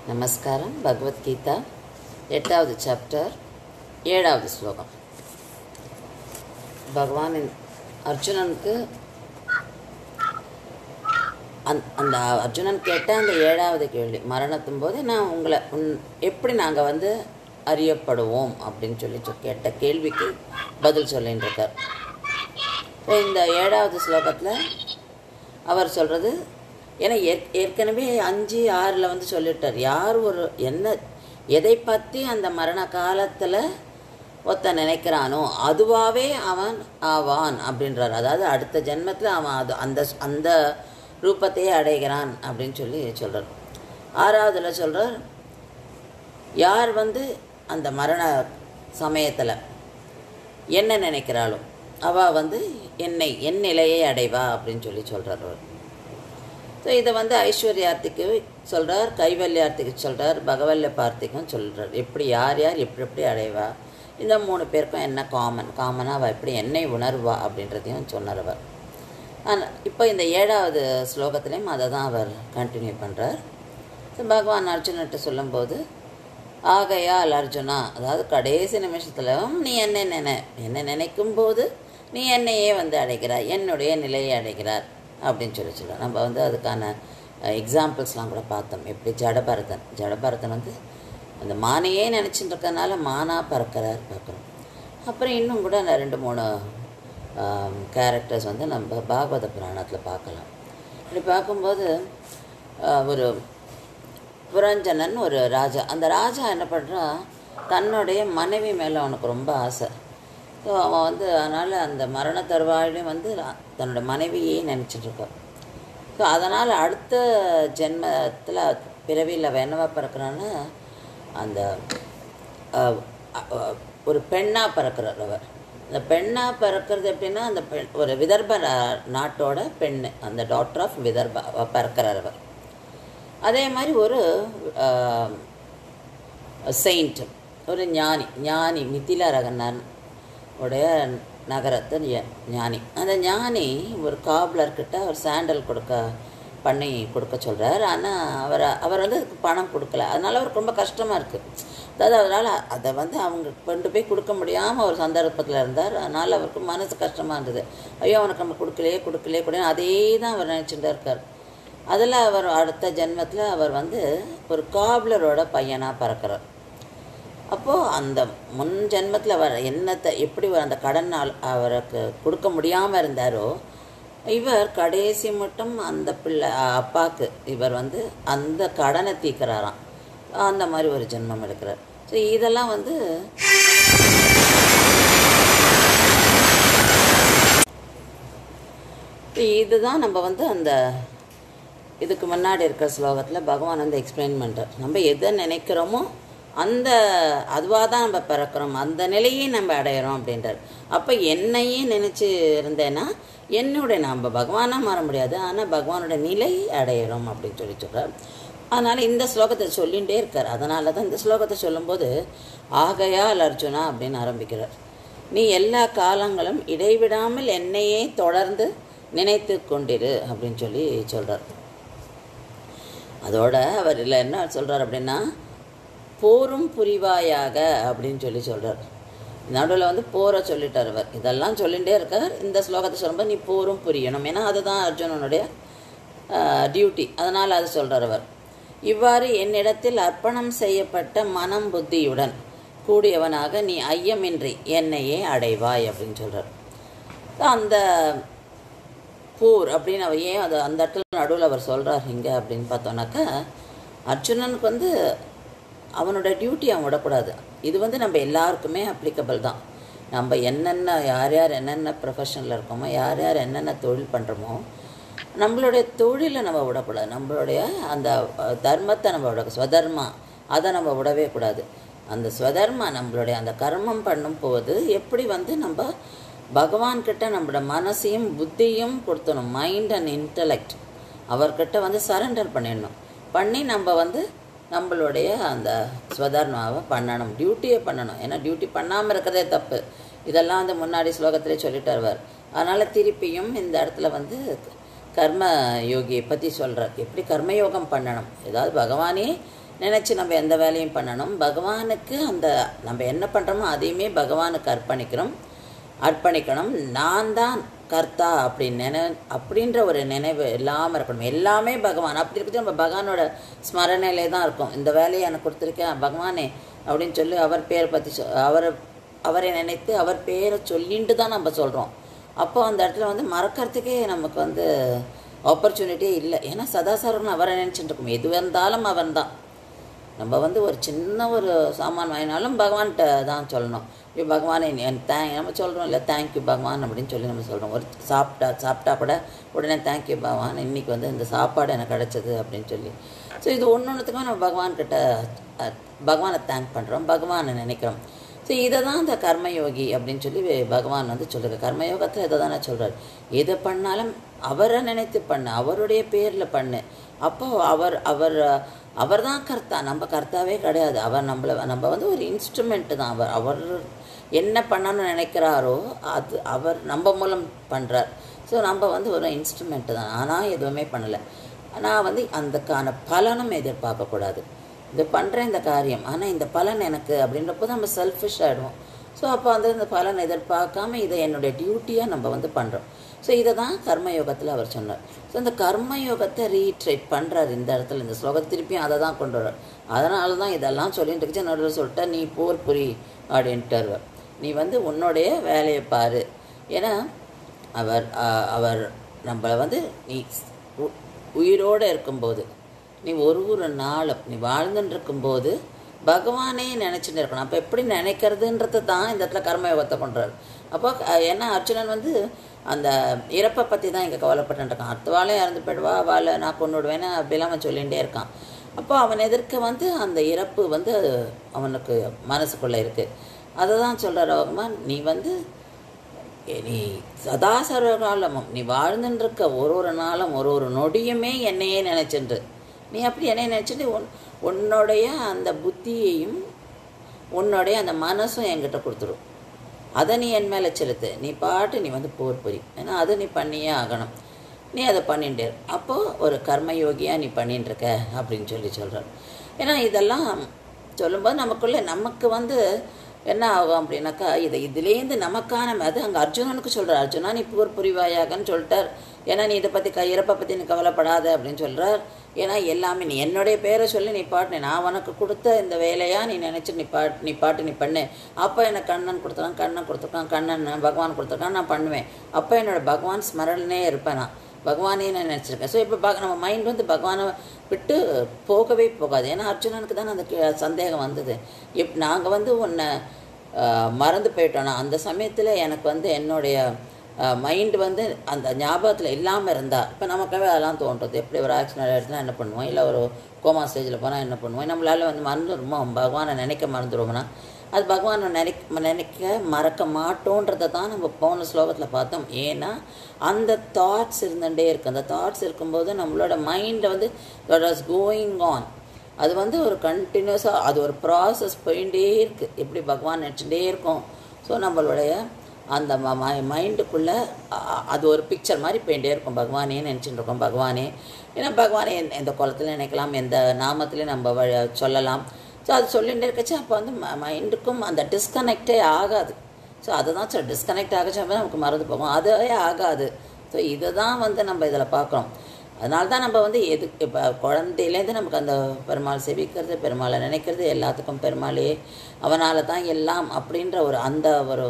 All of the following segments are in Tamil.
நமஸ்காரம் பகவத்கீதா எட்டாவது சாப்டர் ஏழாவது ஸ்லோகம் பகவான் இந்த- அர்ஜுனனுக்கு அந் அந்த அர்ஜுனன் கேட்ட அந்த ஏழாவது கேள்வி மரணத்தும் போது நான் உங்களை உன் எப்படி நாங்கள் வந்து அறியப்படுவோம் அப்படின்னு சொல்லி சொ- கேட்ட கேள்விக்கு பதில் சொல்லின்னு இருக்கார் இப்போ இந்த ஏழாவது ஸ்லோகத்தில் அவர் சொல்கிறது ஏன்னா ஏற் ஏற்கனவே அஞ்சு ஆறில் வந்து சொல்லிட்டார் யார் ஒரு என்ன எதை பற்றி அந்த மரண காலத்தில் ஒருத்தன் நினைக்கிறானோ அதுவாகவே அவன் ஆவான் அப்படின்றார் அதாவது அடுத்த ஜென்மத்தில் அவன் அது அந்த அந்த ரூபத்தையே அடைகிறான் அப்படின்னு சொல்லி சொல்கிறார் ஆறாவதுல சொல்கிறார் யார் வந்து அந்த மரண சமயத்தில் என்ன நினைக்கிறாளோ அவள் வந்து என்னை என் நிலையை அடைவா அப்படின்னு சொல்லி சொல்கிறார் அவர் ஸோ இதை வந்து ஐஸ்வர்யார்த்திக்கு சொல்கிறார் கைவல்யார்த்திக்கு சொல்கிறார் பகவல்ய பார்த்திக்கும் சொல்கிறார் எப்படி யார் யார் எப்படி எப்படி அடைவா இந்த மூணு பேருக்கும் என்ன காமன் காமனாக அவள் எப்படி என்னை உணர்வா அப்படின்றதையும் சொன்னார் அவர் ஆனால் இப்போ இந்த ஏழாவது ஸ்லோகத்துலேயும் அதை தான் அவர் கண்டினியூ பண்ணுறார் ஸோ பகவான் அர்ஜுனன்ட்ட சொல்லும்போது ஆகையால் அர்ஜுனா அதாவது கடைசி நிமிஷத்தில் நீ என்ன நினை என்ன நினைக்கும் போது நீ என்னையே வந்து அடைக்கிறாய் என்னுடைய நிலையை அடைக்கிறார் அப்படின்னு சொல்லி சொல்லுவோம் நம்ம வந்து அதுக்கான எக்ஸாம்பிள்ஸ்லாம் கூட பார்த்தோம் எப்படி ஜடபரதன் ஜடபரதன் வந்து அந்த மானையே நினச்சிட்டு இருக்கறனால மானா பறக்கிறார் பார்க்குறோம் அப்புறம் இன்னும் கூட நான் ரெண்டு மூணு கேரக்டர்ஸ் வந்து நம்ம பாகவத புராணத்தில் பார்க்கலாம் இப்படி பார்க்கும்போது ஆஹ், ஒரு புரஞ்சனன் ஒரு ராஜா அந்த ராஜா என்ன பண்ணுறான் தன்னுடைய மனைவி மேலே அவனுக்கு ரொம்ப ஆசை ஸோ அவன் வந்து அதனால் அந்த மரண தருவாயிலையும் வந்து ரா- தன்னோட மனைவியே நினச்சிட்டு இருக்கான் ஸோ அதனால் அடுத்த ஜென்மத்தில் பிறவியில் அவன் என்னவா பிறக்கிறான்னு அந்த அஹ், அஹ், ஒரு பெண்ணாக பிறக்கிறார் அவர் அந்த பெண்ணாக பிறக்கிறது எப்படின்னா அந்த பெண் ஒரு விதர்ப நா- நாட்டோட பெண்ணு அந்த டாக்டர் ஆஃப் விதர்பா அவ பிறக்கிறார் அவர் அதே மாதிரி ஒரு செயிண்ட் ஒரு ஞானி ஞானி மிதிலா ரகன்னான் உடைய நகரத்து ஞ- ஞானி அந்த ஞானி ஒரு காப்லர்கிட்ட ஒரு சாண்டல் கொடுக்க பண்ணி கொடுக்க சொல்கிறார் ஆனால் அவர் அவர் வந்து அதுக்கு பணம் கொடுக்கல அதனால அவருக்கு ரொம்ப கஷ்டமாக இருக்குது அதாவது அவரால் அதை வந்து அவங்க கொண்டு போய் கொடுக்க முடியாமல் ஒரு சந்தர்ப்பத்தில் இருந்தார் அதனால் அவருக்கு மனசு கஷ்டமாக இருந்தது ஐயோ அவனுக்கு நம்ம கொடுக்கலையே கொடுக்கலையே கொடுக்கலையே அதே தான் அவர் நினச்சிட்டு இருக்கார் அதில் அவர் அடுத்த ஜென்மத்தில் அவர் வந்து ஒரு காப்லரோட பையனாக பிறக்கிறார் அப்போது அந்த முன் ஜென்மத்தில் அவர் என்னத்தை எப்படி அவர் அந்த கடன் ஆள் அவருக்கு கொடுக்க முடியாமல் இருந்தாரோ இவர் கடைசி மட்டும் அந்த பிள்ளை அ- அப்பாவுக்கு இவர் வந்து அந்த கடனை தீர்க்கிறாராம் அந்த மாதிரி ஒரு ஜென்மம் எடுக்கிறார் ஸோ இதெல்லாம் வந்து இதுதான் நம்ம வந்து அந்த இதுக்கு முன்னாடி இருக்கிற ஸ்லோகத்தில் பகவான் வந்து எக்ஸ்பிளைன் பண்ணுறார் நம்ம எதை நினைக்கிறோமோ அந்த அதுவாக தான் நம்ம பிறக்கிறோம் அந்த நிலையே நம்ம அடையிறோம் அப்படின்றார் அப்போ என்னையே நினச்சி இருந்தேன்னா என்னுடைய நம்ம பகவானாக மாற முடியாது ஆனால் பகவானோட நிலை அடையிறோம் அப்படின்னு சொல்லி சொல்கிறார் அதனால் இந்த ஸ்லோகத்தை சொல்லிகிட்டே இருக்கார் அதனால தான் இந்த ஸ்லோகத்தை சொல்லும்போது ஆகையால் அர்ஜுனா அப்படின்னு ஆரம்பிக்கிறார் நீ எல்லா காலங்களும் இடைவிடாமல் என்னையே தொடர்ந்து நினைத்து கொண்டிரு அப்படின்னு சொல்லி சொல்கிறார் அதோட அவர் இல்லை என்ன சொல்கிறார் அப்படின்னா போரும் புரிவாயாக அப்படின்னு சொல்லி சொல்கிறார் நடுவில் வந்து போரை சொல்லிட்டார் அவர் இதெல்லாம் சொல்லிகிட்டே இருக்கார் இந்த ஸ்லோகத்தை சொல்லும்போது நீ போரும் புரியணும் ஏன்னா அதுதான் அர்ஜுனனுடைய டியூட்டி அதனால் அது சொல்கிறார் அவர் இவ்வாறு என்னிடத்தில் அர்ப்பணம் செய்யப்பட்ட மனம் புத்தியுடன் கூடியவனாக நீ ஐயமின்றி என்னையே அடைவாய் அப்படின்னு சொல்கிறார் அந்த போர் அப்படின்னு அவர் ஏன் அது அந்த இடத்துல நடுவில் அவர் சொல்கிறார் இங்கே அப்படின்னு பார்த்தோன்னாக்கா அர்ஜுனனுக்கு வந்து அவனோட டியூட்டி அவன் விடக்கூடாது இது வந்து நம்ம எல்லாருக்குமே அப்ளிகபிள் தான் நம்ம என்னென்ன யார் யார் என்னென்ன ப்ரொஃபஷனில் இருக்கோமோ யார் யார் என்னென்ன தொழில் பண்ணுறோமோ நம்மளுடைய தொழிலை நம்ம விடக்கூடாது நம்மளுடைய அந்த அஹ், தர்மத்தை நம்ம விட ஸ்வதர்மா அதை நம்ம விடவே கூடாது அந்த ஸ்வதர்மா நம்மளுடைய அந்த கர்மம் பண்ணும் போது எப்படி வந்து நம்ம பகவான்கிட்ட நம்மளோட மனசையும் புத்தியும் கொடுத்தணும் மைண்ட் அண்ட் இன்டலெக்ட் அவர்கிட்ட வந்து சரண்டர் பண்ணிடணும் பண்ணி நம்ம வந்து நம்மளுடைய அந்த ஸ்வதர்மாவை பண்ணணும் டியூட்டியை பண்ணணும் ஏன்னா டியூட்டி பண்ணாமல் இருக்கிறதே தப்பு இதெல்லாம் வந்து முன்னாடி ஸ்லோகத்திலே சொல்லிட்டார் அவர் அதனால் திருப்பியும் இந்த இடத்துல வந்து கர்ம யோகியை பற்றி சொல்கிறார் எப்படி கர்மயோகம் பண்ணணும் ஏதாவது பகவானே நினச்சி நம்ம எந்த வேலையும் பண்ணணும் பகவானுக்கு அந்த நம்ம என்ன பண்ணுறோமோ அதையுமே பகவானுக்கு அர்ப்பணிக்கிறோம் அர்ப்பணிக்கணும் நான் தான் கர்த்தா அப்படி நினை அப்படின்ற ஒரு நினைவு இல்லாமல் இருக்கணும் எல்லாமே பகவான் அப்படி இருக்கிறது நம்ம பகவானோட ஸ்மரணையிலே தான் இருக்கும் இந்த வேலையை எனக்கு கொடுத்துருக்கேன் பகவானே அப்படின்னு சொல்லி அவர் பேரை பற்றி சொ அவரை அவரை நினைத்து அவர் பேரை சொல்லிட்டு தான் நம்ம சொல்கிறோம் அப்போ அந்த இடத்துல வந்து மறக்கிறதுக்கே நமக்கு வந்து ஆப்பர்ச்சுனிட்டியே இல்லை ஏன்னா சதாசாரம் அவரை நினச்சிட்டு இருக்கோம் எது வந்தாலும் அவன் தான் நம்ம வந்து ஒரு சின்ன ஒரு சாமான் வாங்கினாலும் பகவான்கிட்ட தான் சொல்லணும் இப்போ பகவானை தேங்க் நம்ம சொல்கிறோம் இல்லை தேங்க்யூ பகவான் அப்படின்னு சொல்லி நம்ம சொல்கிறோம் ஒரு சாப்பிட்டா சாப்பிட்டா கூட உடனே தேங்க்யூ பகவான் இன்றைக்கி வந்து இந்த சாப்பாடு எனக்கு கிடச்சது அப்படின்னு சொல்லி ஸோ இது ஒன்று ஒன்றுத்துக்கும் நம்ம பகவான்கிட்ட அஹ், பகவானை தேங்க் பண்ணுறோம் பகவானை நினைக்கிறோம் ஸோ இதை தான் இந்த கர்மயோகி அப்படின்னு சொல்லி பகவான் வந்து சொல்கிறார் கர்மயோகத்தில் இதை தானே சொல்கிறார் எது பண்ணாலும் அவரை நினைத்து பண்ணு அவருடைய பேரில் பண்ணு அப்போ அவர் அவர் அவர் தான் கர்த்தா நம்ம கர்த்தாவே கிடையாது அவர் நம்மளை நம்ம வந்து ஒரு இன்ஸ்ட்ருமெண்ட்டு தான் அவர் அவர் என்ன பண்ணணும்னு நினைக்கிறாரோ அது அவர் நம்ம மூலம் பண்ணுறார் ஸோ நம்ம வந்து ஒரு இன்ஸ்ட்ருமெண்ட்டு தான் ஆனால் எதுவுமே பண்ணலை நான் வந்து அதுக்கான பலனும் எதிர்பார்க்கக்கூடாது இது பண்ணுறேன் இந்த காரியம் ஆனால் இந்த பலன் எனக்கு அப்படின்றப்போ நம்ம செல்ஃபிஷ் ஆகிடுவோம் ஸோ அப்போ வந்து இந்த பலன் எதிர்பார்க்காம இதை என்னுடைய டியூட்டியாக நம்ம வந்து பண்ணுறோம் ஸோ இதை தான் கர்மயோகத்தில் அவர் சொன்னார் ஸோ இந்த கர்மயோகத்தை ரீட்ரேட் பண்ணுறார் இந்த இடத்துல இந்த ஸ்லோகத்தை திருப்பியும் அதை தான் கொண்டு வர்றார் அதனால தான் இதெல்லாம் சொல்லிட்டு இருந்துச்சு நடுவில் சொல்லிட்டா நீ போர் புரி அப்படின்ட்டு நீ வந்து உன்னுடைய வேலையை பாரு ஏன்னா அவர் ஆஹ், அவர் நம்மளை வந்து நீ உ- உயிரோடு இருக்கும்போது நீ ஒரு ஒரு நாளும் நீ வாழ்ந்துட்டு இருக்கும்போது பகவானே நினச்சிட்டு இருக்கணும் அப்போ எப்படி நினைக்கிறதுன்றது தான் இந்த இடத்துல கர்மயோகத்தை பண்ணுறாரு அப்போ அஹ், ஏன்னா அர்ஜுனன் வந்து அந்த இறப்பை பற்றி தான் இங்கே கவலைப்பட்டு இருக்கான் அடுத்தவாளே இறந்து போயிடுவா வாழை நான் கொண்டு விடுவேன்னு அப்படிலாம் அவன் சொல்லிகிட்டே இருக்கான் அப்போ அவன் எதிர்க்க வந்து அந்த இறப்பு வந்து அவனுக்கு மனசுக்குள்ளே இருக்குது அதை தான் சொல்கிறார் பகவான் நீ வந்து ஏ, நீ சதா சர்வகாலமும் நீ வாழ்ந்துட்டு இருக்க ஒரு ஒரு நாளும் ஒரு ஒரு நொடியுமே என்னையே நினைச்சுட்டு நீ அப்படி என்னைய நினச்சிட்டு உன் உன்னுடைய அந்த புத்தியையும் உன்னுடைய அந்த மனசும் என்கிட்ட கொடுத்துரும் அதை நீ என் மேலே செலுத்து நீ பாட்டு நீ வந்து போர் புரி ஏன்னா அது நீ பண்ணியே ஆகணும் நீ அதை பண்ணிட்டு இரு. அப்போ ஒரு கர்மயோகியாக நீ பண்ணிட்டு இருக்க அப்படின்னு சொல்லி சொல்கிறார் ஏன்னா இதெல்லாம் சொல்லும்போது நமக்குள்ளே நமக்கு வந்து என்ன ஆகும் அப்படின்னாக்கா இதை இதுலேருந்து நமக்கான அது அங்கே அர்ஜுனனுக்கு சொல்கிறார் அர்ஜுனா நீ போர் புரிவாயாகன்னு சொல்லிட்டார் ஏன்னா நீ இதை பற்றி க இறப்பை பற்றி நீ கவலைப்படாத அப்படின்னு சொல்கிறார் ஏன்னா எல்லாமே நீ என்னுடைய பேரை சொல்லி நீ பாட்டு நான் உனக்கு கொடுத்த இந்த வேலையாக நீ நினச்சி நீ பாட்டு நீ பாட்டு நீ பண்ணு அப்போ எனக்கு கண்ணன் கொடுத்துருக்கான் கண்ணன் கொடுத்துருக்கான் கண்ணன் பகவான் கொடுத்துருக்கான் நான் பண்ணுவேன் அப்போ என்னோட பகவான் ஸ்மரணனே இருப்பேன் நான் பகவானே நான் நினச்சிருக்கேன் ஸோ இப்போ பக நம்ம மைண்ட் வந்து பகவானை விட்டு போகவே போகாது ஏன்னா அர்ஜுனனுக்கு தானே அந்த கே- சந்தேகம் வந்தது இப் நாங்கள் வந்து உன்னை ஆஹ், மறந்து போயிட்டோன்னா அந்த சமயத்தில் எனக்கு வந்து என்னுடைய மைண்டு வந்து அந்த ஞாபகத்தில் இல்லாமல் இருந்தா இப்போ நமக்காகவே அதெல்லாம் தோன்றுறது எப்படி ஒரு ஆக்சிடென்ட் எடுத்துனா என்ன பண்ணுவோம் இல்லை ஒரு கோமா ஸ்டேஜில் போனால் என்ன பண்ணுவோம் நம்மளால் வந்து மறந்துடுமோ பகவானை நினைக்க மறந்துடுவோம்னா அது பகவானை நினைக்க நினைக்க மறக்க மாட்டோன்றதை தான் நம்ம போன ஸ்லோகத்தில் பார்த்தோம் ஏன்னா அந்த தாட்ஸ் இருந்துகிட்டே இருக்குது அந்த தாட்ஸ் இருக்கும்போது நம்மளோட மைண்டை வந்து வாஸ் கோயிங் ஆன் அது வந்து ஒரு கண்டினியூஸாக அது ஒரு ப்ராசஸ் போயிட்டே இருக்குது எப்படி பகவான் நினச்சிட்டே இருக்கும் ஸோ நம்மளுடைய அந்த ம மைண்டுக்குள்ளே அது ஒரு பிக்சர் மாதிரி போயிட்டே இருக்கும் பகவானே நினச்சிட்டு இருக்கோம் பகவானே ஏன்னா பகவானே எந்த- எந்த குளத்துல நினைக்கலாம் எந்த நாமத்துலையும் நம்ம வ- சொல்லலாம் ஸோ அது சொல்லிகிட்டே இருக்கச்சு அப்போ வந்து மைண்டுக்கும் அந்த டிஸ்கனெக்டே ஆகாது ஸோ அதுதான் சார் டிஸ்கனெக்ட் ஆகச்சு நமக்கு மறந்து போகும் அதே ஆகாது ஸோ இதை தான் வந்து நம்ம இதில் பார்க்குறோம் அதனால தான் நம்ம வந்து எது இப்போ குழந்தையிலேருந்து நமக்கு அந்த பெருமாள் செவிக்கிறது பெருமாளை நினைக்கிறது எல்லாத்துக்கும் பெருமாளே அவனால தான் எல்லாம் அப்படின்ற ஒரு அந்த ஒரு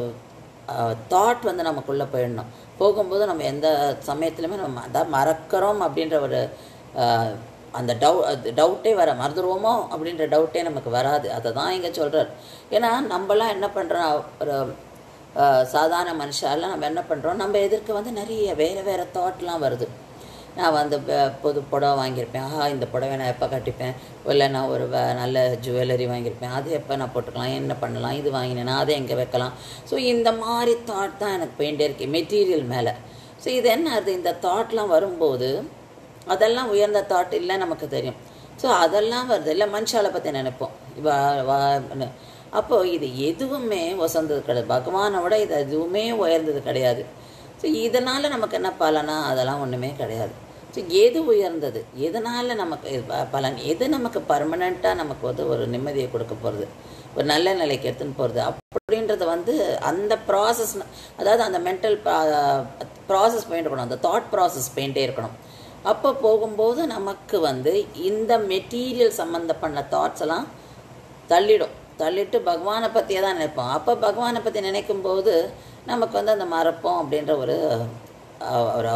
தாட் வந்து நமக்குள்ளே போயிடணும் போகும்போது நம்ம எந்த சமயத்துலையுமே நம்ம அதான் மறக்கிறோம் அப்படின்ற ஒரு ஆஹ், அந்த டவு டவுட்டே வர மறந்துடுவோமோ அப்படின்ற டவுட்டே நமக்கு வராது அதை தான் இங்கே சொல்கிறார் ஏன்னா நம்மலாம் என்ன பண்ணுறோம் ஒரு ஆஹ், சாதாரண மனுஷாலாம் நம்ம என்ன பண்ணுறோம் நம்ம எதிர்க்க வந்து நிறைய வேறு வேறு தாட்லாம் வருது நான் வந்து ப- புது புடவை வாங்கியிருப்பேன் ஆஹா இந்த புடவை நான் எப்போ கட்டிப்பேன் இல்லை நான் ஒரு வ- நல்ல ஜுவல்லரி வாங்கியிருப்பேன் அது எப்போ நான் போட்டுக்கலாம் என்ன பண்ணலாம் இது வாங்கினேன்னா அதை எங்கே வைக்கலாம் ஸோ இந்த மாதிரி தாட் தான் எனக்கு போயிட்டே இருக்கு மெட்டீரியல் மேலே ஸோ இது என்ன அது இந்த தாட்லாம் வரும்போது அதெல்லாம் உயர்ந்த தாட் இல்லை நமக்கு தெரியும் ஸோ அதெல்லாம் வருது இல்லை மனுஷாலை பற்றி நினைப்போம் வா வா அப்போது இது எதுவுமே வசந்தது கிடையாது பகவானை விட இது எதுவுமே உயர்ந்தது கிடையாது ஸோ இதனால் நமக்கு என்ன பலனா அதெல்லாம் ஒன்றுமே கிடையாது ஸோ எது உயர்ந்தது எதனால் நமக்கு ப- பலன் எது நமக்கு பர்மனெண்ட்டாக நமக்கு வந்து ஒரு நிம்மதியை கொடுக்க போகிறது ஒரு நல்ல நிலைக்கு எடுத்துன்னு போகிறது அப்படின்றது வந்து அந்த ப்ராசஸ் அதாவது அந்த மென்டல் ப்ராசஸ் போயிட்டு இருக்கணும் அந்த தாட் ப்ராசஸ் போயிட்டே இருக்கணும் அப்போ போகும்போது நமக்கு வந்து இந்த மெட்டீரியல் சம்மந்தப்பட்ட தாட்ஸ் எல்லாம் தள்ளிடும் தள்ளிட்டு பகவானை பற்றியே தான் நினைப்போம் அப்போ பகவானை பற்றி நினைக்கும் போது நமக்கு வந்து அந்த மறப்போம் அப்படின்ற ஒரு அஹ், ஒரு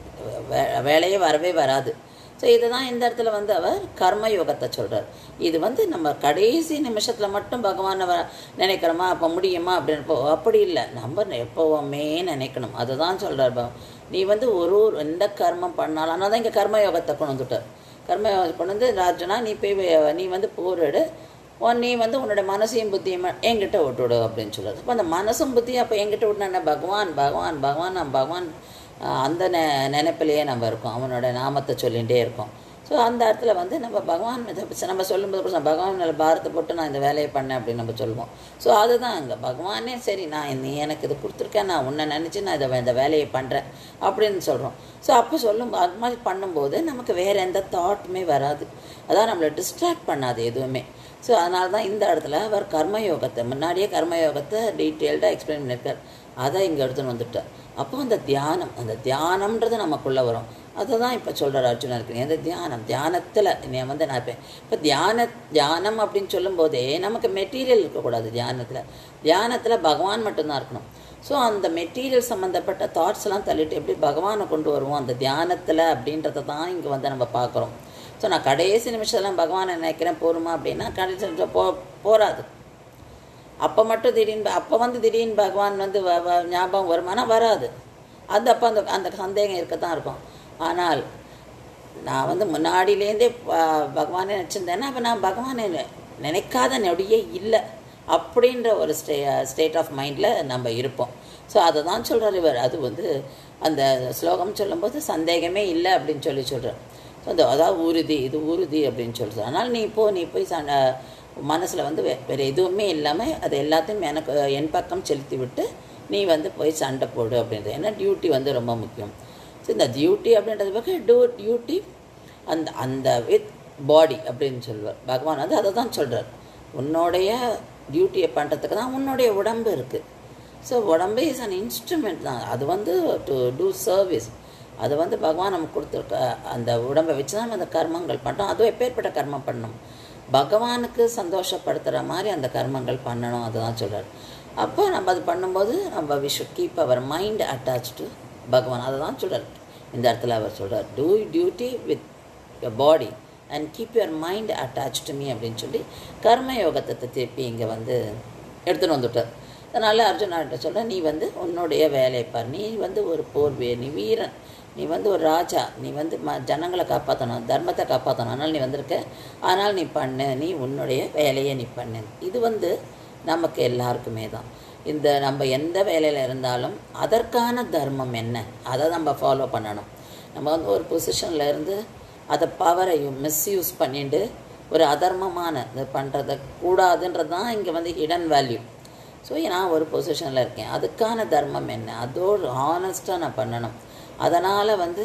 வே- வேலையே வரவே வராது ஸோ இதுதான் இந்த இடத்துல வந்து அவர் கர்ம யோகத்தை சொல்கிறார் இது வந்து நம்ம கடைசி நிமிஷத்தில் மட்டும் பகவானை வ நினைக்கிறோமா அப்போ முடியுமா அப்படின்னு போ அப்படி இல்லை நம்ம எப்போவுமே நினைக்கணும் அதுதான் சொல்கிறார் நீ வந்து ஒரு ஒரு எந்த கர்மம் பண்ணாலும் ஆனால் தான் இங்கே கர்ம யோகத்தை கொண்டு வந்துட்டார் கர்ம யோகத்தை கொண்டு வந்து ராஜனா நீ போய் வே- நீ வந்து போரிடு உன் நீ வந்து உன்னோட மனசையும் புத்தியும் என்கிட்ட விட்டுவிடு அப்படின்னு சொல்லுறது அப்போ அந்த மனசும் புத்தியும் அப்போ என்கிட்ட விட்டுனா பகவான் பகவான் பகவான் நம்ம பகவான் ஆஹ் அந்த நெ நினைப்பிலேயே நம்ம இருக்கோம் அவனோட நாமத்தை சொல்லிகிட்டே இருக்கோம் ஸோ அந்த இடத்துல வந்து நம்ம பகவான் இதை நம்ம சொல்லும்போது கூட பகவான் மேலே பாரத்தை போட்டு நான் இந்த வேலையை பண்ணேன் அப்படின்னு நம்ம சொல்லுவோம் ஸோ அதுதான் அங்கே பகவானே சரி நான் நீ எனக்கு இது கொடுத்துருக்கேன் நான் உன்னை நினச்சி நான் இதை இந்த வேலையை பண்ணுறேன் அப்படின்னு சொல்கிறோம் ஸோ அப்போ சொல்லும் அது மாதிரி பண்ணும்போது நமக்கு வேறு எந்த தாட்டுமே வராது அதான் நம்மளை டிஸ்ட்ராக்ட் பண்ணாது எதுவுமே ஸோ அதனால தான் இந்த இடத்துல அவர் கர்மயோகத்தை முன்னாடியே கர்மயோகத்தை டீட்டெயில்டாக எக்ஸ்பிளைன் பண்ணியிருக்கார் அதை இங்கே எடுத்துன்னு வந்துட்டார் அப்போ அந்த தியானம் அந்த தியானம்ன்றது நமக்குள்ளே வரும் அதை தான் இப்போ சொல்கிறார் அர்ஜுனருக்கு அந்த தியானம் தியானத்தில் நீ வந்து நான் இப்போ இப்போ தியான தியானம் அப்படின்னு சொல்லும்போதே நமக்கு மெட்டீரியல் இருக்கக்கூடாது தியானத்தில் தியானத்தில் பகவான் மட்டும்தான் இருக்கணும் ஸோ அந்த மெட்டீரியல் சம்மந்தப்பட்ட தாட்ஸ் எல்லாம் தள்ளிட்டு எப்படி பகவானை கொண்டு வருவோம் அந்த தியானத்தில் அப்படின்றத தான் இங்கே வந்து நம்ம பார்க்குறோம் ஸோ நான் கடைசி நிமிஷத்தில் பகவானை நினைக்கிறேன் போருமா அப்படின்னா கடைசி நிமிஷம் போ போராது அப்போ மட்டும் திடீர்னு அப்போ வந்து திடீர்னு பகவான் வந்து வ- வ- ஞாபகம் வருமானா வராது அது அப்போ அந்த அந்த சந்தேகம் இருக்க தான் இருக்கும் ஆனால் நான் வந்து முன்னாடியிலேருந்தே ப- பகவானே நினச்சிருந்தேன்னா அப்போ நான் பகவானை நெ- நினைக்காத நொடியே இல்லை அப்படின்ற ஒரு ஸ்டே ஸ்டேட் ஆஃப் மைண்டில் நம்ம இருப்போம் ஸோ அதை தான் சொல்கிறார் இவர் அது வந்து அந்த ஸ்லோகம் சொல்லும்போது சந்தேகமே இல்லை அப்படின்னு சொல்லி சொல்கிறார் ஸோ அந்த அதாவது உறுதி இது உறுதி அப்படின்னு சொல்கிறார் அதனால் நீ போ நீ போய் சண்டை மனசில் வந்து வே வேறு எதுவுமே இல்லாமல் அது எல்லாத்தையும் எனக்கு என் பக்கம் செலுத்தி விட்டு நீ வந்து போய் சண்டை போடு அப்படின்றது ஏன்னா டியூட்டி வந்து ரொம்ப முக்கியம் ஸோ இந்த டியூட்டி அப்படின்றது பக்கம் டூ டியூட்டி அந்த அந்த வித் பாடி அப்படின்னு சொல்லுவார் பகவான் வந்து அதை தான் சொல்கிறார் உன்னுடைய டியூட்டியை பண்ணுறதுக்கு தான் உன்னுடைய உடம்பு இருக்குது ஸோ உடம்பு இஸ் அன் இன்ஸ்ட்ருமெண்ட் தான் அது வந்து டு டூ சர்வீஸ் அது வந்து பகவான் நமக்கு கொடுத்துருக்க அந்த உடம்பை வச்சு தான் நம்ம அந்த கர்மங்கள் பண்ணுறோம் அதுவும் எப்பேற்பட்ட கர்மம் பண்ணணும் பகவானுக்கு சந்தோஷப்படுத்துகிற மாதிரி அந்த கர்மங்கள் பண்ணணும் அதுதான் சொல்கிறார் அப்போ நம்ம அது பண்ணும்போது நம்ம we should keep your mind attach to பகவான் அதை தான் சொல்கிறார் இந்த இடத்துல அவர் சொல்கிறார் do duty with your body and keep your mind attach to me அப்படின்னு சொல்லி கர்ம யோகத்தை திருப்பி இங்கே வந்து எடுத்துன்னு வந்துட்டார் அதனால் அர்ஜுனாட்ட சொல்ல நீ வந்து உன்னுடைய வேலையை பார் நீ வந்து ஒரு போர் வீரன் நீ வீரன் நீ வந்து ஒரு ராஜா நீ வந்து ம ஜனங்களை காப்பாற்றணும் தர்மத்தை காப்பாற்றணும் அதனால் நீ வந்திருக்க ஆனால் நீ பண்ணு நீ உன்னுடைய வேலையை நீ பண்ணு இது வந்து நமக்கு எல்லாருக்குமே தான் இந்த நம்ம எந்த வேலையில் இருந்தாலும் அதற்கான தர்மம் என்ன அதை நம்ம ஃபாலோ பண்ணணும் நம்ம வந்து ஒரு பொசிஷனில் இருந்து அதை பவரை மிஸ்யூஸ் பண்ணிட்டு ஒரு அதர்மமான இது பண்ணுறத கூடாதுன்றது தான் இங்கே வந்து ஹிடன் வேல்யூ ஸோ நான் ஒரு பொசிஷனில் இருக்கேன் அதுக்கான தர்மம் என்ன அதோடு ஹானஸ்ட்டாக நான் பண்ணணும் அதனால் வந்து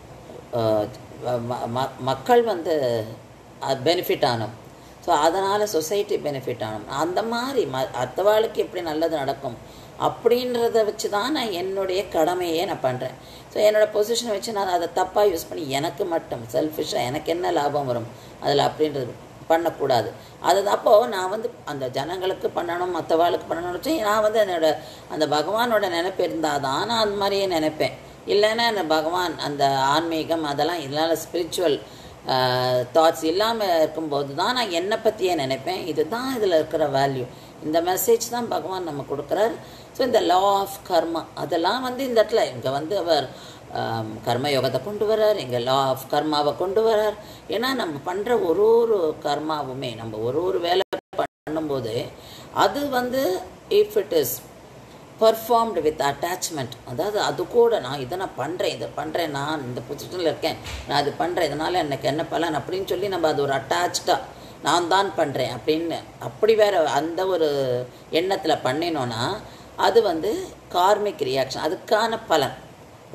அஹ், ம- ம- மக்கள் வந்து பெனிஃபிட் ஆகணும் ஸோ அதனால் சொசைட்டி பெனிஃபிட் ஆகணும் அந்த மாதிரி ம அடுத்தவாளுக்கு எப்படி நல்லது நடக்கும் அப்படின்றத வச்சு தான் நான் என்னுடைய கடமையே நான் பண்ணுறேன் ஸோ என்னோடய பொசிஷனை வச்சு நான் அதை தப்பாக யூஸ் பண்ணி எனக்கு மட்டும் செல்ஃபிஷாக எனக்கு என்ன லாபம் வரும் அதில் அப்படின்றது பண்ணக்கூடாது அது அப்போது நான் வந்து அந்த ஜனங்களுக்கு பண்ணணும் மற்றவாளுக்கு பண்ணணும்னு வச்சு நான் வந்து என்னோட அந்த பகவானோட நினைப்பு இருந்தால் தான் நான் அந்த மாதிரியே நினைப்பேன் இல்லைன்னா அந்த பகவான் அந்த ஆன்மீகம் அதெல்லாம் இதனால் ஸ்பிரிச்சுவல் தாட்ஸ் இல்லாமல் இருக்கும்போது தான் நான் என்னை பற்றியே நினைப்பேன் இதுதான் இதில் இருக்கிற வேல்யூ இந்த மெசேஜ் தான் பகவான் நம்ம கொடுக்குறார் ஸோ இந்த லா ஆஃப் கர்மா அதெல்லாம் வந்து இந்த இடத்துல இங்கே வந்து அவர் ஆம், கர்ம யோகத்தை கொண்டு வரார் இங்கே லா ஆஃப் கர்மாவை கொண்டு வரார் ஏன்னா நம்ம பண்ணுற ஒரு ஒரு கர்மாவுமே நம்ம ஒரு ஒரு வேலை பண்ணும்போது அது வந்து if it is performed with attachment அதாவது அது கூட நான் இதை நான் பண்ணுறேன் இதை பண்ணுறேன் நான் இந்த பொசிஷனில் இருக்கேன் நான் இது பண்ணுறேன் இதனால் எனக்கு என்ன பலன் அப்படின்னு சொல்லி நம்ம அது ஒரு அட்டாச்சாக நான் தான் பண்ணுறேன் அப்படின்னு அப்படி வேற அந்த ஒரு எண்ணத்தில் பண்ணினோன்னா அது வந்து கார்மிக் ரியாக்ஷன் அதுக்கான பலன்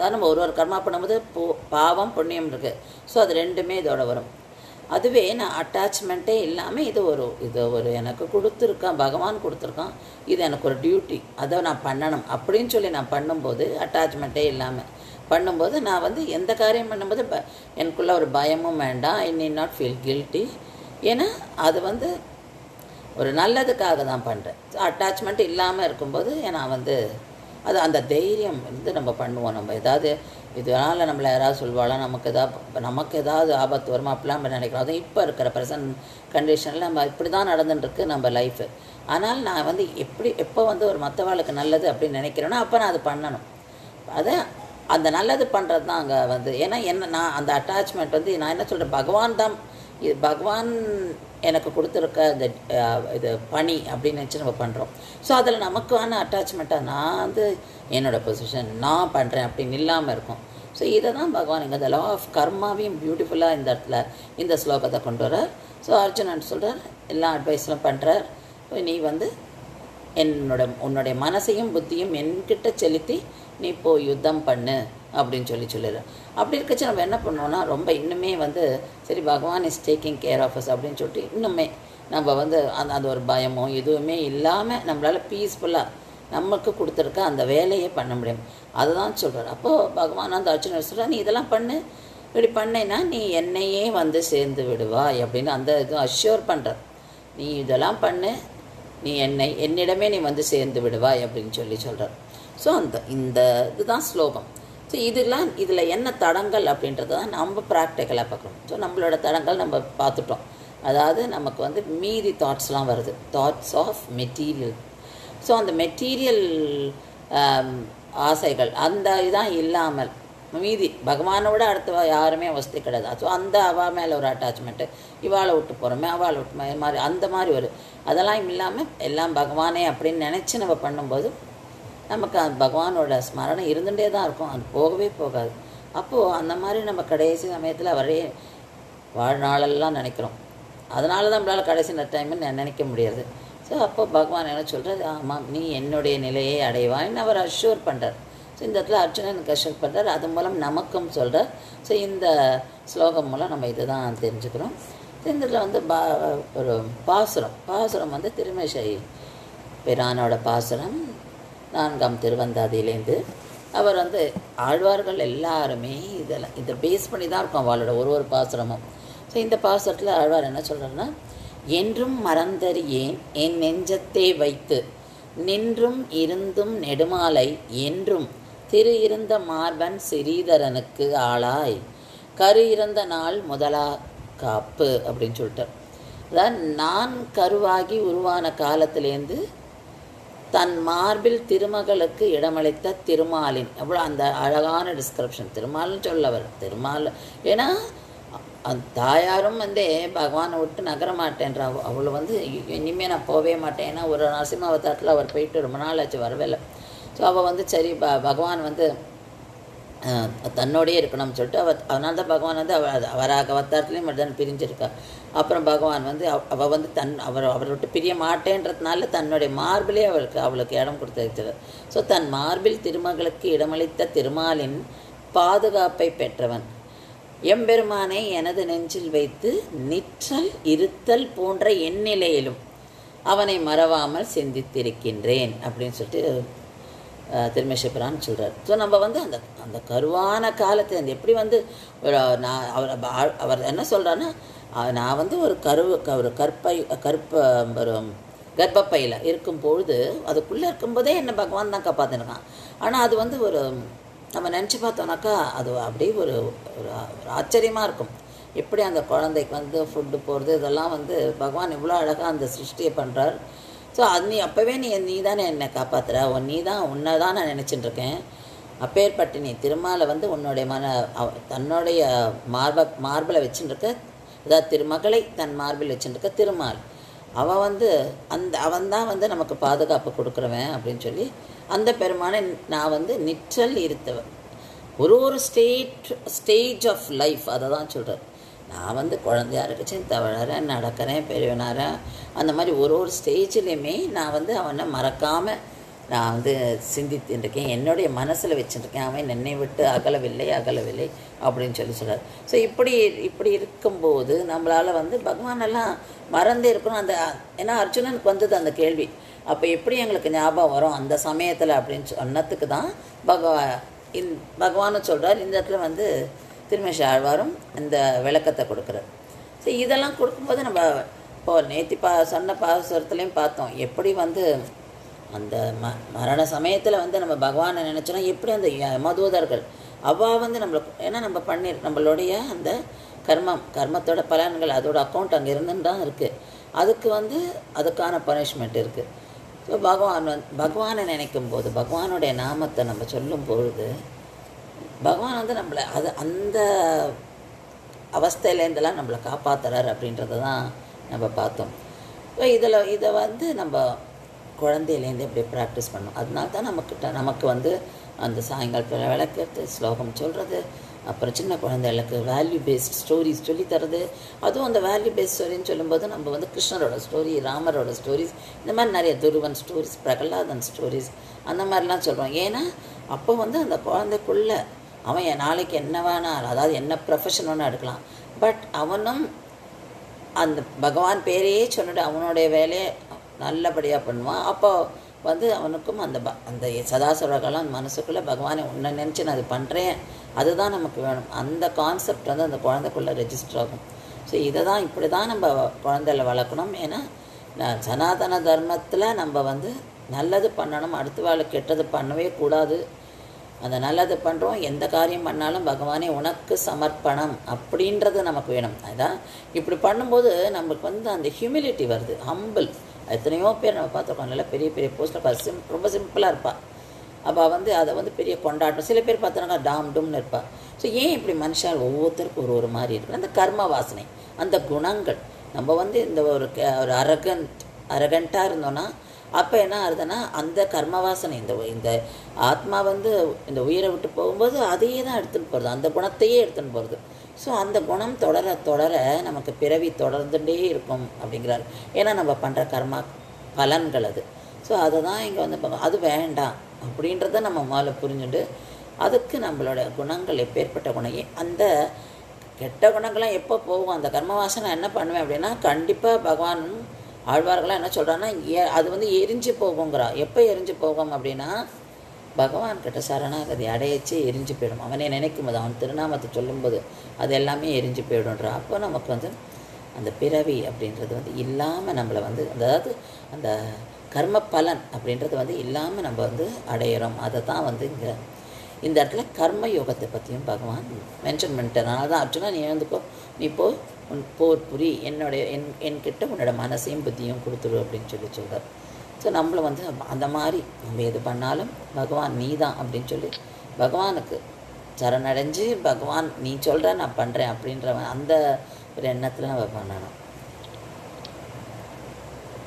அதாவது நம்ம ஒரு ஒரு கர்மா பண்ணும்போது போ பாவம் புண்ணியம் இருக்குது ஸோ அது ரெண்டுமே இதோட வரும் அதுவே நான் அட்டாச்மெண்ட்டே இல்லாமல் இது ஒரு இது ஒரு எனக்கு கொடுத்துருக்கான் பகவான் கொடுத்துருக்கான் இது எனக்கு ஒரு டியூட்டி அதை நான் பண்ணணும் அப்படின்னு சொல்லி நான் பண்ணும்போது அட்டாச்மெண்ட்டே இல்லாமல் பண்ணும்போது நான் வந்து எந்த காரியம் பண்ணும்போது ப எனக்குள்ள ஒரு பயமும் வேண்டாம் I need not feel guilty ஏன்னா அது வந்து ஒரு நல்லதுக்காக தான் பண்ணுறேன் அட்டாச்மெண்ட் இல்லாமல் இருக்கும்போது நான் வந்து அது அந்த தைரியம் வந்து நம்ம பண்ணுவோம் நம்ம ஏதாவது இதனால் நம்மளை யாராவது சொல்வாளா நமக்கு ஏதாவது நமக்கு ஏதாவது ஆபத்து வருமா அப்படிலாம் நம்ம நினைக்கிறோம் அதுவும் இப்போ இருக்கிற ப்ரெசன்ட் கண்டிஷனில் நம்ம இப்படி தான் நடந்துட்டுருக்கு நம்ம லைஃபு ஆனால் நான் வந்து எப்படி எப்போ வந்து ஒரு மற்றவாளுக்கு நல்லது அப்படின்னு நினைக்கிறேனோ அப்போ நான் அது பண்ணணும் அதை அந்த நல்லது பண்ணுறது தான் அங்கே வந்து ஏன்னா என்ன நான் அந்த அட்டாச்மெண்ட் வந்து நான் என்ன சொல்கிறேன் பகவான் தான் இது பகவான் எனக்கு கொடுத்துருக்க இந்த அஹ், இது பணி அப்படின்னு நினச்சி நம்ம பண்ணுறோம் ஸோ அதில் நமக்கான அட்டாச்மெண்ட்டாக நான் வந்து என்னோடய பொசிஷன் நான் பண்ணுறேன் அப்படின்னு இல்லாமல் இருக்கும் ஸோ இதை தான் பகவான் இங்கே இந்த லா ஆஃப் கர்மாவையும் பியூட்டிஃபுல்லாக இந்த இடத்துல இந்த ஸ்லோகத்தை கொண்டு வரார் ஸோ அர்ஜுனன் சொல்கிறார் எல்லா அட்வைஸ்லாம் பண்ணுறார் நீ வந்து என்னோட உன்னுடைய மனசையும் புத்தியும் என்கிட்ட செலுத்தி நீ போய் யுத்தம் பண்ணு அப்படின்னு சொல்லி சொல்லிடுற அப்படி இருக்கச்சு நம்ம என்ன பண்ணுவோம்னா ரொம்ப இன்னுமே வந்து சரி பகவான் is taking care of us அப்படின்னு சொல்லிட்டு இன்னுமே நம்ம வந்து அந்த அந்த ஒரு பயமோ எதுவுமே இல்லாமல் நம்மளால் பீஸ்ஃபுல்லாக நமக்கு கொடுத்துருக்க அந்த வேலையை பண்ண முடியும் அதுதான் சொல்கிறார் அப்போது பகவான் அந்த அர்ச்சனை சொல்கிறார் நீ இதெல்லாம் பண்ணு இப்படி பண்ணேன்னா நீ என்னையே வந்து சேர்ந்து விடுவாய் அப்படின்னு அந்த இது அஷ்யூர் பண்ணுற நீ இதெல்லாம் பண்ணு நீ என்னை என்னிடமே நீ வந்து சேர்ந்து விடுவாய் அப்படின்னு சொல்லி சொல்கிறார் ஸோ அந்த இந்த இதுதான் ஸ்லோகம் ஸோ இதெல்லாம் இதில் என்ன தடங்கள் அப்படின்றத தான் நம்ம ப்ராக்டிக்கலாக பார்க்குறோம் ஸோ நம்மளோட தடங்கள் நம்ம பார்த்துட்டோம் அதாவது நமக்கு வந்து மீதி தாட்ஸ்லாம் வருது தாட்ஸ் ஆஃப் மெட்டீரியல் ஸோ அந்த மெட்டீரியல் ஆசைகள் அந்த இதான் இல்லாமல் மீதி பகவானோட அடுத்த யாருமே வசதி கிடையாது ஸோ அந்த அவா மேலே ஒரு அட்டாச்மெண்ட்டு இவாளை விட்டு போகிறோமே அவளை விட்டு போ- இது மாதிரி அந்த மாதிரி ஒரு அதெல்லாம் இல்லாமல் எல்லாம் பகவானே அப்படின்னு நினச்சி நம்ம பண்ணும்போது நமக்கு அந்த பகவானோட ஸ்மரணை இருந்துகிட்டே தான் இருக்கும் அது போகவே போகாது அப்போது அந்த மாதிரி நம்ம கடைசி சமயத்தில் அவரே வாழ்நாளெல்லாம் நினைக்கிறோம் அதனால தான் நம்மளால் கடைசி டைம்னு நினைக்க முடியாது ஸோ அப்போ பகவான் என்ன சொல்கிறார் ஆமாம் நீ என்னுடைய நிலையை அடைவாய்ன்னு அவர் அஷ்யூர் பண்ணுறார் ஸோ இந்த இடத்துல அர்ஜுனனுக்கு அஷ்யூர் பண்ணுறார் அது மூலம் நமக்கும் சொல்கிறார் ஸோ இந்த ஸ்லோகம் மூலம் நம்ம இதை தான் தெரிஞ்சுக்கிறோம் So, இந்த இதில் வந்து பா ஒரு பாசுரம் பாசுரம் வந்து திருமேஷை பிரானோட பாசுரம் நான்காம் திருவந்தாதியிலேருந்து அவர் வந்து ஆழ்வார்கள் எல்லாருமே இதெல்லாம் இதை பேஸ் பண்ணி தான் இருக்கும் அவளோட ஒரு ஒரு பாசுரமும் ஸோ இந்த பாசுரத்தில் ஆழ்வார் என்ன சொல்கிறாருன்னா என்றும் மறந்தறியேன் என் நெஞ்சத்தே வைத்து நின்றும் இருந்தும் நெடுமாலை என்றும் திரு இருந்த மார்பன் சிறீதரனுக்கு ஆளாய் கரு இறந்த நாள் முதலா காப்பு அப்படின்னு சொல்லிட்டார் அதாவது நான் கருவாகி உருவான காலத்திலேருந்து தன் மார்பில் திருமகளுக்கு இடமளித்த திருமாலின் எவ்வளோ அந்த அழகான டிஸ்கிரிப்ஷன் திருமால்னு சொல்லவர் திருமால் ஏன்னா அந்த தாயாரும் வந்து பகவானை விட்டு நகர மாட்டேன்றா அவ- அவளை வந்து இனிமேல் நான் போகவே மாட்டேன் ஏன்னா ஒரு நரசிம்ம அவதாரத்தில் அவர் போயிட்டு ரொம்ப நாள் ஆச்சு வரவே இல்லை ஸோ அவள் வந்து சரி ப பகவான் வந்து அஹ், தன்னோடயே இருக்கணும்னு சொல்லிட்டு அவர் அதனால தான் பகவான் வந்து அவ அவராக அவதாரத்துலேயும் மட்டும் பிரிஞ்சிருக்கா அப்புறம் பகவான் வந்து அவ- அவ வந்து தன் அவர் அவரை விட்டு பிரிய மாட்டேன்றதுனால தன்னுடைய மார்பிலே அவளுக்கு அவளுக்கு இடம் கொடுத்திருக்கிறார் ஸோ தன் மார்பில் திருமகளுக்கு இடமளித்த திருமாலின் பாதுகாப்பை பெற்றவன் எம்பெருமானை எனது நெஞ்சில் வைத்து நிற்றல் இருத்தல் போன்ற எந்நிலையிலும் அவனை மறவாமல் சிந்தித்திருக்கின்றேன் அப்படின்னு சொல்லிட்டு அஹ், திருமேஷபிரான் சொல்கிறார் ஸோ நம்ம வந்து அந்த அந்த கருவான காலத்தை அந்த எப்படி வந்து ஒரு நான் அவர் ப- அவர் என்ன சொல்கிறாருன்னா நான் வந்து ஒரு கரு க- ஒரு கற்பை கற்ப ஒரு கர்ப்பப்பையில் இருக்கும் பொழுது அதுக்குள்ளே இருக்கும்போதே என்னை பகவான் தான் காப்பாற்றிருக்கான் ஆனால் அது வந்து ஒரு நம்ம நினச்சி பார்த்தோம்னாக்கா அது அப்படியே ஒரு ஒரு ஒரு ஆச்சரியமாக இருக்கும் எப்படி அந்த குழந்தைக்கு வந்து ஃபுட்டு போகிறது இதெல்லாம் வந்து பகவான் இவ்வளோ அழகாக அந்த சிருஷ்டியை பண்ணுறார் ஸோ அது நீ அப்போவே நீ நீ தானே என்னை காப்பாத்துற உன் நீ தான் உன்னை தான் நான் நினச்சிட்டு இருக்கேன் அப்பேற்பட்டு நீ திருமாலை வந்து உன்னுடைய மன அவ- தன்னுடைய மார்ப மார்பில் வச்சுட்டு இருக்க அதாவது திருமகளை தன் மார்பில் வச்சுட்டு இருக்க திருமால் அவன் வந்து அந்த அவன் தான் வந்து நமக்கு பாதுகாப்பு கொடுக்குறவன் அப்படின்னு சொல்லி அந்த பெருமானை நான் வந்து நிற்றல் இருத்தவன் ஒரு ஒரு ஸ்டேட் ஸ்டேஜ் ஆஃப் லைஃப் அதை தான் சொல்கிறார் நான் வந்து குழந்தையா இருக்கச்சேன் தவழறேன் நடக்கிறேன் பெரியவனாரேன் அந்த மாதிரி ஒரு ஒரு ஸ்டேஜ்லேயுமே நான் வந்து அவனை மறக்காமல் நான் வந்து சிந்தித்துட்டு இருக்கேன் என்னுடைய மனசில் வச்சுருக்கேன் அவன் என்னை விட்டு அகலவில்லை அகலவில்லை அப்படின்னு சொல்லி சொல்கிறார் ஸோ இப்படி இப்படி இருக்கும்போது நம்மளால் வந்து பகவானெல்லாம் மறந்தே இருக்கணும் அந்த ஏன்னா அர்ஜுனனுக்கு வந்தது அந்த கேள்வி அப்போ எப்படி எங்களுக்கு ஞாபகம் வரும் அந்த சமயத்தில் அப்படின்னு சொன்னதுக்கு தான் பகவா இந் பகவானும் சொல்கிறார் இந்த இடத்துல வந்து திருமேஷ ஆழ்வாரும் இந்த விளக்கத்தை கொடுக்குறார் ஸோ இதெல்லாம் கொடுக்கும்போது நம்ம இப்போ நேத்தி பா சொன்ன பாசுரத்துலேயும் பார்த்தோம் எப்படி வந்து அந்த ம மரண சமயத்தில் வந்து நம்ம பகவானை நினச்சோன்னா எப்படி அந்த ய- மதூதர்கள் அவள் வந்து நம்மளுக்கு ஏன்னா நம்ம பண்ணி நம்மளுடைய அந்த கர்மம் கர்மத்தோட பலன்கள் அதோட அக்கௌண்ட் அங்கே இருந்துன்னு தான் இருக்குது அதுக்கு வந்து அதுக்கான பனிஷ்மெண்ட் இருக்குது ஸோ பகவான் வந்து பகவானை நினைக்கும் போது பகவானுடைய நாமத்தை நம்ம சொல்லும் பொழுது பகவான் வந்து நம்மளை அது அந்த அவஸ்தையிலேருந்தெல்லாம் நம்மளை காப்பாத்துறார் அப்படின்றத தான் நம்ம பார்த்தோம் ஸோ இதில் இதை வந்து நம்ம குழந்தையிலேருந்து எப்படி ப்ராக்டிஸ் பண்ணோம் அதனால தான் நமக்கிட்ட நமக்கு வந்து அந்த சாயங்காலத்தில் விளக்கிறது ஸ்லோகம் சொல்கிறது அப்புறம் சின்ன குழந்தைகளுக்கு வேல்யூ பேஸ்ட் ஸ்டோரிஸ் சொல்லி தரது அதுவும் அந்த வேல்யூ பேஸ்ட் ஸ்டோரின்னு சொல்லும்போது நம்ம வந்து கிருஷ்ணரோட ஸ்டோரி ராமரோட ஸ்டோரிஸ் இந்த மாதிரி நிறைய துருவன் ஸ்டோரிஸ் பிரகலாதன் ஸ்டோரிஸ் அந்த மாதிரிலாம் சொல்கிறோம் ஏன்னா அப்போ வந்து அந்த குழந்தைக்குள்ள அவன் என் நாளைக்கு என்ன வேணா அதாவது என்ன ப்ரொஃபஷன் வேணா எடுக்கலாம் பட் அவனும் அந்த பகவான் பேரையே சொல்லிட்டு அவனுடைய வேலையை நல்லபடியாக பண்ணுவான் அப்போ வந்து அவனுக்கும் அந்த ப அந்த சதாசுரகலாம் மனசுக்குள்ளே பகவானை உன்னை நினச்சி நான் அது பண்ணுறேன் அதுதான் நமக்கு வேணும் அந்த கான்செப்ட் வந்து அந்த குழந்தைக்குள்ளே ரெஜிஸ்டர் ஆகும் ஸோ இதை தான் இப்படி தான் நம்ம குழந்தைல வளர்க்கணும் ஏன்னா நான் சனாதன தர்மத்தில் நம்ம வந்து நல்லது பண்ணணும் அடுத்த வேலை கெட்டது பண்ணவே கூடாது அந்த நல்லது பண்ணுறோம் எந்த காரியம் பண்ணாலும் பகவானே உனக்கு சமர்ப்பணம் அப்படின்றது நமக்கு வேணும் அதான் இப்படி பண்ணும்போது நமக்கு வந்து அந்த ஹியூமிலிட்டி வருது ஹம்பிள் எத்தனையோ பேர் நம்ம பார்த்துருக்கோம் நல்லா பெரிய பெரிய போஸ்ட்டில் சிம் ரொம்ப சிம்பிளாக இருப்பாள் அப்போ வந்து அதை வந்து பெரிய கொண்டாட்டம் சில பேர் பார்த்தோன்னா டாம் டும்னு இருப்பாள் ஸோ ஏன் இப்படி மனுஷால் ஒவ்வொருத்தருக்கும் ஒரு ஒரு மாதிரி இருக்கு அந்த கர்ம வாசனை அந்த குணங்கள் நம்ம வந்து இந்த ஒரு க- ஒரு அரகண்ட் அரகண்ட்டாக இருந்தோன்னா அப்போ என்ன ஆகுதுன்னா அந்த கர்ம வாசனை இந்த இந்த ஆத்மா வந்து இந்த உயிரை விட்டு போகும்போது அதையே தான் எடுத்துன்னு போகிறது அந்த குணத்தையே எடுத்துன்னு போகிறது ஸோ அந்த குணம் தொடர தொடர நமக்கு பிறவி தொடர்ந்துட்டே இருக்கும் அப்படிங்கிறார் ஏன்னா நம்ம பண்ணுற கர்மா பலன்கள் அது ஸோ அதை தான் இங்கே வந்து பகவான் அது வேண்டாம் அப்படின்றத நம்ம முதல்ல புரிஞ்சுட்டு அதுக்கு நம்மளோட குணங்கள் எப்பேற்பட்ட குணம் ஏ- அந்த கெட்ட குணங்கள்லாம் எப்போ போகும் அந்த கர்மவாசனை என்ன பண்ணுவேன் அப்படின்னா கண்டிப்பாக பகவான் ஆழ்வார்கள்லாம் என்ன சொல்கிறான்னா ஏ அது வந்து எரிஞ்சு போகுங்கிறா எப்போ எரிஞ்சு போகும் அப்படின்னா பகவான் கிட்ட சரணாகதி அடையச்சு எரிஞ்சு போயிடும் அவனை நினைக்கும் போது அவன் திருநாமத்தை சொல்லும்போது அது எல்லாமே எரிஞ்சு போயிடும்ன்றா அப்போ நமக்கு வந்து அந்த பிறவி அப்படின்றது வந்து இல்லாமல் நம்மளை வந்து அதாவது அந்த கர்ம பலன் அப்படின்றது வந்து இல்லாமல் நம்ம வந்து அடையிறோம் அதை தான் வந்து இங்கே இந்த இடத்துல கர்ம யோகத்தை பற்றியும் பகவான் மென்ஷன் பண்ணிட்டனால தான் அர்ஜுனா நீ எழுந்துக்கோ நீ போ உன் போர் புரி என்னுடைய என் என்கிட்ட உன்னோட மனசையும் புத்தியும் கொடுத்துரு அப்படின்னு சொல்லி சொல்கிறார் ஸோ நம்மளை வந்து அந்த மாதிரி நம்ம எது பண்ணாலும் பகவான் நீ தான் அப்படின்னு சொல்லி பகவானுக்கு சரணடைஞ்சு பகவான் நீ சொல்கிற நான் பண்ணுறேன் அப்படின்ற அந்த ஒரு எண்ணத்தில் நம்ம பண்ணணும்